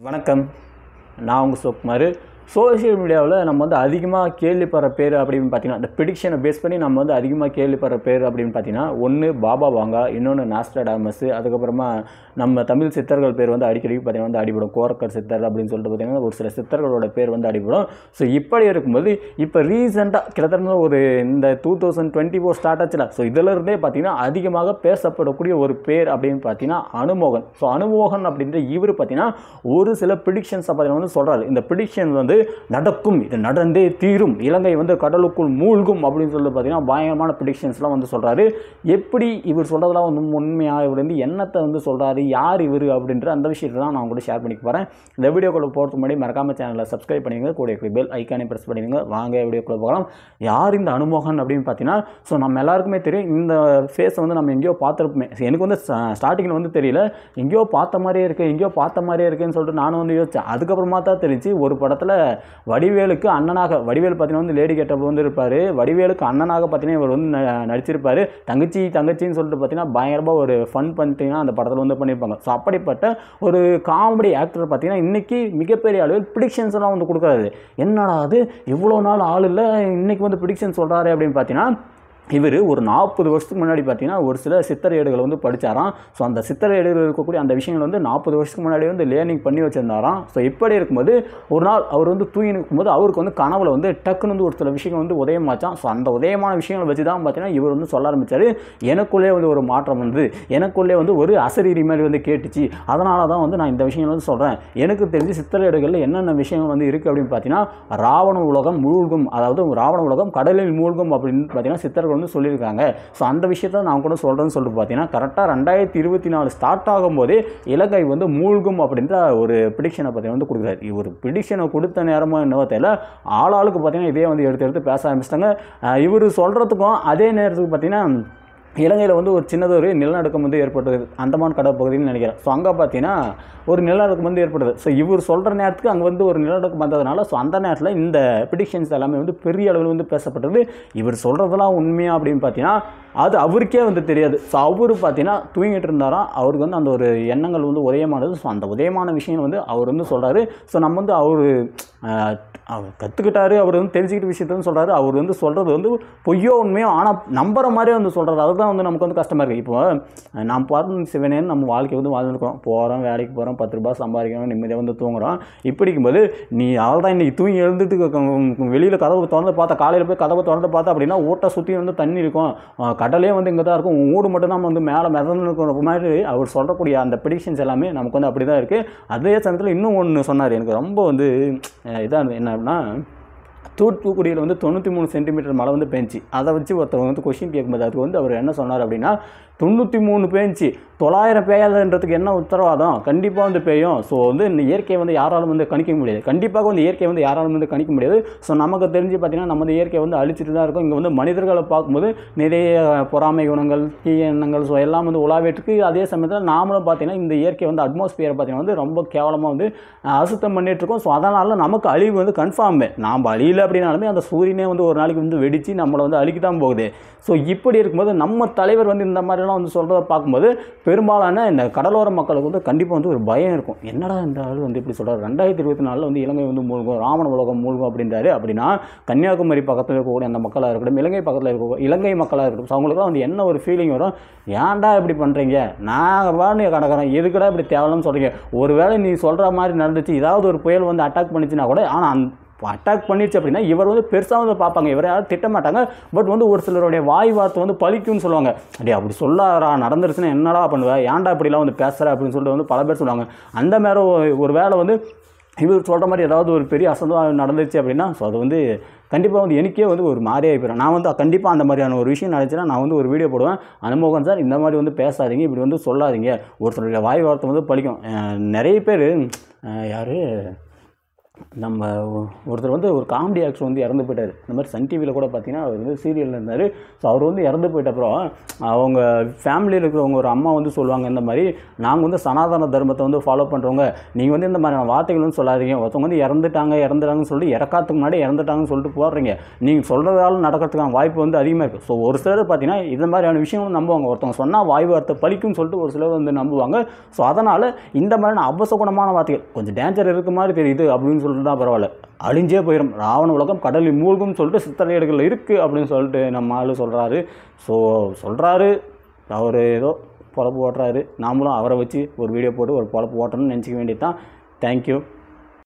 வணக்கம் நான் உங்கள் சுகுமார் சோஷியல் மீடியாவில் நம்ம வந்து அதிகமாக கேள்விப்படுற பேர் அப்படின்னு பார்த்தீங்கன்னா இந்த ப்ரிடிக்ஷனை பேஸ் பண்ணி நம்ம வந்து அதிகமாக கேள்விப்படுற பேர் அப்படின்னு பார்த்தீங்கன்னா ஒன்று பாபா வாங்கா இன்னொன்று நாஸ்ட்ராடாமஸ் அதுக்கப்புறமா நம்ம தமிழ் சித்தர்கள் பேர் வந்து அடிக்கடி பார்த்தீங்கன்னா வந்து அடிபடும் கோரக்கர் சித்தர் அப்படின்னு சொல்லிட்டு பார்த்தீங்கன்னா ஒரு சில சித்தர்களோட பேர் வந்து அடிபடும் ஸோ இப்படி இருக்கும்போது இப்போ ரீசெண்டாக கிட்டத்தட்ட ஒரு இந்த two thousand twenty four start ஆச்சுல ஸோ இதிலிருந்தே பார்த்தீங்கன்னா அதிகமாக பேசப்படக்கூடிய ஒரு பேர் அப்படின்னு பார்த்தீங்கன்னா அனுமோகன் ஸோ அனுமோகன் அப்படின்ற இவர் பார்த்தீங்கன்னா ஒரு சில ப்ரிடிக்ஷன்ஸை பார்த்தீங்கன்னா வந்து சொல்கிறாரு இந்த ப்ரிடிக்ஷன் வந்து நடக்கும் இது நடந்தே தீரும் இலங்கை வந்து கடலுக்குள் மூழ்கும் அப்படின்னு சொல்லி பார்த்தீங்கன்னா பயங்கரமான ப்ரிடிக்ஷன்ஸ்லாம் வந்து சொல்கிறாரு எப்படி இவர் சொல்கிறதெல்லாம் வந்து உண்மையாக இவர் வந்து என்னத்தை வந்து சொல்கிறாரு யார் இவர் அப்படின்ற அந்த விஷயத்தை தான் நான் கூட ஷேர் பண்ணிக்க போகிறேன் இந்த வீடியோக்குள்ள போகிறதுக்கு முன்னாடி மறக்காம சேனலை சப்ஸ்கிரைப் பண்ணிங்க கூட பெல் ஐக்கானே ப்ரெஸ் பண்ணிடுங்க வாங்க வீடியோக்குள்ள போகலாம் யார் இந்த அனுமோகன் அப்படின்னு பார்த்தீங்கன்னா ஸோ நம்ம எல்லாருக்குமே தெரியும் இந்த ஃபேஸை வந்து நம்ம எங்கேயோ பார்த்துருப்போமே எனக்கு வந்து ஸ்டார்டிங்கில் வந்து தெரியல எங்கேயோ பார்த்த மாதிரியே இருக்குது எங்கேயோ பார்த்த மாதிரியே இருக்குன்னு சொல்லிட்டு நானும் வந்து யோசித்தேன் அதுக்கப்புறமா தான் தெரிஞ்சு ஒரு படத்தில் வடிவேலுக்கு அண்ணனாக வடிவேல் பார்த்தீங்கன்னா வந்து லேடி கெட்டப் வந்து இருப்பார் வடிவேலுக்கு அண்ணனாக பார்த்தீங்கன்னா இவர் வந்து ந- நடிச்சிருப்பாரு தங்கச்சி தங்கச்சின்னு சொல்லிட்டு பார்த்தீங்கன்னா பயங்கரமாக ஒரு ஃபன் பண்ணிட்டீங்கன்னா அந்த படத்தில் வந்து பண்ணியிருப்பாங்க ஸோ அப்படிப்பட்ட ஒரு காமெடி ஆக்டர் பார்த்தீங்கன்னா இன்றைக்கி மிகப்பெரிய அளவில் ப்ரிடிக்ஷன்ஸ் எல்லாம் வந்து கொடுக்குறாரு என்னடா அது இவ்வளோ நாள் ஆள் இல்லை இன்னைக்கு வந்து ப்ரிடிக்ஷன் சொல்கிறாரு அப்படின்னு பார்த்தீங்கன்னா இவர் ஒரு நாற்பது வருஷத்துக்கு முன்னாடி பார்த்தீங்கன்னா ஒரு சில சித்திர ஏடுகளை வந்து படித்தாராம் ஸோ அந்த சித்திர ஏடுகள் இருக்கக்கூடிய அந்த விஷயங்கள் வந்து நாற்பது வருஷத்துக்கு முன்னாடி வந்து லேர்னிங் பண்ணி வச்சிருந்தாராம் ஸோ இப்படி இருக்கும்போது ஒரு நாள் அவர் வந்து தூங்கி இருக்கும்போது அவருக்கு வந்து கனவுல வந்து டக்குன்னு வந்து ஒரு சில விஷயங்கள் வந்து உதயமாச்சான் ஸோ அந்த உதயமான விஷயங்களை வச்சு தான் பார்த்தீங்கன்னா இவர் வந்து சொல்ல ஆரம்பிச்சாரு எனக்குள்ளே வந்து ஒரு மாற்றம் வந்து எனக்குள்ளே வந்து ஒரு அசரீரி மாதிரி வந்து கேட்டுச்சு அதனால தான் வந்து நான் இந்த விஷயங்கள் வந்து சொல்கிறேன் எனக்கு தெரிஞ்சு சித்திர ஏடுகளில் என்னென்ன விஷயங்கள் வந்து இருக்குது அப்படின்னு பார்த்தீங்கன்னா ராவண உலகம் மூழ்கும் அதாவது ராவண உலகம் கடலில் மூழ்கும் அப்படின்னு பார்த்தீங்கன்னா சித்தர்கள் வந்து சொல்லியிருக்காங்க ஸோ அந்த விஷயத்த நான் கூட சொல்கிறேன்னு சொல்லிட்டு பார்த்தீங்கன்னா கரெக்டாக ரெண்டாயிரத்தி இருபத்தி நாலு ஸ்டார்ட் ஆகும்போதே இலங்கை வந்து மூழ்கும் அப்படின்ற ஒரு ப்ரிடிக்ஷனை பார்த்தீங்கன்னா வந்து கொடுக்குறாரு இவர் ப்ரிடிக்ஷனை கொடுத்த நேரமோ என்னவோ தெரியல ஆளாளுக்கு பார்த்தீங்கன்னா இதே வந்து எடுத்து எடுத்து பேச ஆரம்பிச்சிட்டாங்க இவர் சொல்கிறதுக்கும் அதே நேரத்துக்கு பார்த்தீங்கன்னா இலங்கையில் வந்து ஒரு சின்னது ஒரு நிலநடுக்கம் வந்து ஏற்பட்டது அந்தமான் கடல் பகுதின்னு நினைக்கிறேன் ஸோ அங்கே பார்த்தீங்கன்னா ஒரு நிலநடுக்கம் வந்து ஏற்படுது ஸோ இவர் சொல்கிற நேரத்துக்கு அங்கே வந்து ஒரு நிலநடுக்கம் வந்ததுனால ஸோ அந்த நேரத்தில் இந்த ப்ரிடிக்ஷன்ஸ் எல்லாமே வந்து பெரிய அளவில் வந்து பேசப்பட்டது இவர் சொல்கிறதெல்லாம் உண்மையா அப்படின்னு பார்த்தீங்கன்னா அது அவருக்கே வந்து தெரியாது ஸோ அவர் பார்த்தீங்கன்னா தூங்கிட்டு இருந்தாராம் அவருக்கு வந்து அந்த ஒரு எண்ணங்கள் வந்து உதயமானது ஸோ அந்த உதயமான விஷயம் வந்து அவர் வந்து சொல்கிறாரு ஸோ நம்ம வந்து அவர் அவர் கற்றுக்கிட்டாரு அவர் வந்து தெரிஞ்சுக்கிட்ட விஷயத்த வந்து சொல்கிறாரு அவர் வந்து சொல்கிறது வந்து பொய்யோ உண்மையோ ஆனால் நம்புற மாதிரியே வந்து சொல்கிறாரு அதுதான் வந்து நமக்கு வந்து கஷ்டமாக இருக்குது இப்போ நாம் பார்த்து சிவனேன்னு நம்ம வாழ்க்கை வந்து வாழ்ந்துருக்கோம் போகிறோம் வேலைக்கு போகிறோம் பத்து ரூபாய் சம்பாதிக்கிறோம் நிம்மதியாக வந்து தூங்குறோம் இப்படிக்கும்போது நீ அவள் தான் இன்றைக்கி தூங்கி எழுந்துட்டு வெளியில் கதவு திறந்து பார்த்தா காலையில் போய் கதவை திறந்து பார்த்தா அப்படின்னா ஊட்ட சுற்றி வந்து தண்ணி இருக்கும் அஹ் கடலே வந்து இங்கே தான் இருக்கும் உன் வீடு மட்டும் தான் வந்து மேலே மிதந்து இருக்கிற மாதிரி அவர் சொல்லக்கூடிய அந்த ப்ரிடிக்ஷன்ஸ் எல்லாமே நமக்கு வந்து அப்படி தான் இருக்குது அதே சமயத்தில் இன்னும் ஒன்று சொன்னார் எனக்கு ரொம்ப வந்து இதாக என்ன அப்படின்னா தூத்துக்குடியில் வந்து தொண்ணூற்றி மூணு சென்டிமீட்டர் மழை வந்து பெஞ்சி அதை வச்சு ஒருத்தவங்க வந்து கொஷின் கேட்கும்போது அதுக்கு வந்து அவர் என்ன சொன்னார் அப்படின்னா தொண்ணூற்றி மூணு பேஞ்சு தொள்ளாயிரம் பெய்யாதுன்றதுக்கு என்ன உத்தரவாதம் கண்டிப்பாக வந்து பெய்யும் ஸோ வந்து இந்த இயற்கையை வந்து யாராலும் வந்து கணிக்க முடியாது கண்டிப்பாக வந்து இயற்கையை வந்து யாராலும் வந்து கணிக்க முடியாது ஸோ நமக்கு தெரிஞ்சு பார்த்தீங்கன்னா நம்ம வந்து இயற்கையை வந்து அழிச்சிட்டு தான் இருக்கும் இங்கே வந்து மனிதர்களை பார்க்கும்போது நிறைய பொறாமை குணங்கள் தீய எண்ணங்கள் ஸோ எல்லாம் வந்து உலாவிட்டுருக்கு அதே சமயத்தில் நாமளும் பார்த்தீங்கன்னா இந்த இயற்கை வந்து அட்மாஸ்பியரை பார்த்தீங்கன்னா வந்து ரொம்ப கேவலமாக வந்து அஹ், அசுத்தம் பண்ணிட்டு இருக்கோம் ஸோ அதனால் நமக்கு அழிவு வந்து கன்ஃபார்ம் நாம் அழியல அப்படின்னாலுமே அந்த சூரியனே வந்து ஒரு நாளைக்கு வந்து வெடித்து நம்மளை வந்து அழிக்க தான் போகுது ஸோ இப்படி இருக்கும்போது நம்ம தலைவர் வந்து இந்த மாதிரிலாம் வந்து சொல்கிறத பார்க்கும்போது பெரும்பாலான இந்த கடலோர மக்களுக்கு வந்து கண்டிப்பாக வந்து ஒரு பயம் இருக்கும் என்னடா இந்த ஆள் வந்து இப்படி சொல்கிறார் ரெண்டாயிரத்தி இருபத்தி நாலில் வந்து இலங்கை வந்து மூழ்கும் ராமண உலகம் மூழ்கும் அப்படின்றாரு அப்படின்னா கன்னியாகுமரி பக்கத்தில் இருக்கக்கூடிய அந்த மக்களாக இருக்கட்டும் இலங்கை பக்கத்தில் இருக்க இலங்கை மக்களாக இருக்கட்டும் ஸோ அவங்களுக்குலாம் வந்து என்ன ஒரு ஃபீலிங் வரும் ஏன்டா இப்படி பண்ணுறீங்க நான் வாணி கடக்கிறேன் எதுக்குடா இப்படி தேவலன்னு சொல்கிறீங்க ஒருவேளை நீ சொல்கிற மாதிரி நடந்துச்சு ஏதாவது ஒரு புயல் வந்து அட்டாக் பண்ணிச்சுன்னா கூட ஆனால் அந்த அட்டாக் பண்ணிடுச்சு அப்படின்னா இவர் வந்து பெருசாக வந்து பார்ப்பாங்க இவரை யாரும் திட்ட மாட்டாங்க பட் வந்து ஒரு சிலருடைய வாய் வார்த்தை வந்து பழிக்கும்னு சொல்லுவாங்க அடே அப்படி சொல்லாரா நடந்துருச்சுன்னா என்னடா பண்ணுவேன் ஏன்டா இப்படிலாம் வந்து பேசுகிற அப்படின்னு சொல்லிட்டு வந்து பல பேர் சொல்லுவாங்க அந்த மாதிரி ஒரு- ஒரு வேளை வந்து இவர் சொல்கிற மாதிரி ஏதாவது ஒரு பெரிய அசந்தம் நடந்துச்சு அப்படின்னா ஸோ அது வந்து கண்டிப்பாக வந்து எனக்கே வந்து ஒரு மாதிரியே போயிடும் நான் வந்து கண்டிப்பாக அந்த மாதிரியான ஒரு விஷயம் நினச்சினா நான் வந்து ஒரு வீடியோ போடுவேன் அனுமோகன் சார் இந்த மாதிரி வந்து பேசாதீங்க இப்படி வந்து சொல்லாதீங்க ஒரு சிலருடைய வாய் வார்த்தை வந்து பழிக்கும் அஹ் நிறைய பேர் யார் நம்ம ஒ- ஒருத்தர் வந்து ஒரு காமெடி ஆக்டர் வந்து இறந்து போயிட்டார் இந்த மாதிரி சன் டிவியில் கூட பார்த்தீங்கன்னா அவர் வந்து சீரியலில் இருந்தார் ஸோ அவர் வந்து இறந்து போயிட்ட அப்புறம் அவங்க ஃபேமிலியில் இருக்கிறவங்க ஒரு அம்மா வந்து சொல்லுவாங்க இந்த மாதிரி நாங்கள் வந்து சனாதன தர்மத்தை வந்து ஃபாலோ பண்ணுறவங்க நீங்கள் வந்து இந்த மாதிரியான வார்த்தைகள் வந்து சொல்லாதீங்க ஒருத்தவங்க வந்து இறந்துட்டாங்க இறந்துட்டாங்கன்னு சொல்லிட்டு இறக்காத்துக்கு முன்னாடி இறந்துட்டாங்கன்னு சொல்லிட்டு போடுறீங்க நீங்கள் சொல்கிறதால நடக்கிறதுக்கான வாய்ப்பு வந்து அதிகமாக இருக்குது ஸோ ஒரு சிலர் பார்த்தீங்கன்னா இந்த மாதிரியான விஷயம் வந்து நம்புவாங்க ஒருத்தவங்க சொன்னால் வாய் வார்த்தை பலிக்கும்னு சொல்லிட்டு ஒரு சிலர் வந்து நம்புவாங்க ஸோ அதனால் இந்த மாதிரியான அபசகுணமான வார்த்தைகள் கொஞ்சம் டேஞ்சர் இருக்க மாதிரி தெரியுது அப்படின்னு சொல்லிட்டு தான் பரவாயில்ல அழிஞ்சே போயிடும் ராவண உலகம் கடலில் மூழ்கும் சொல்லிட்டு சித்தரையர்கள் இருக்குது அப்படின்னு சொல்லிட்டு நம்ம ஆளு சொல்கிறாரு ஸோ சொல்கிறாரு அவர் ஏதோ பொழப்பு ஓட்டுறாரு நாமளும் அவரை வச்சு ஒரு வீடியோ போட்டு ஒரு பொழப்பு ஓட்டணும்னு நினச்சிக்க வேண்டியது தான் தேங்க்யூ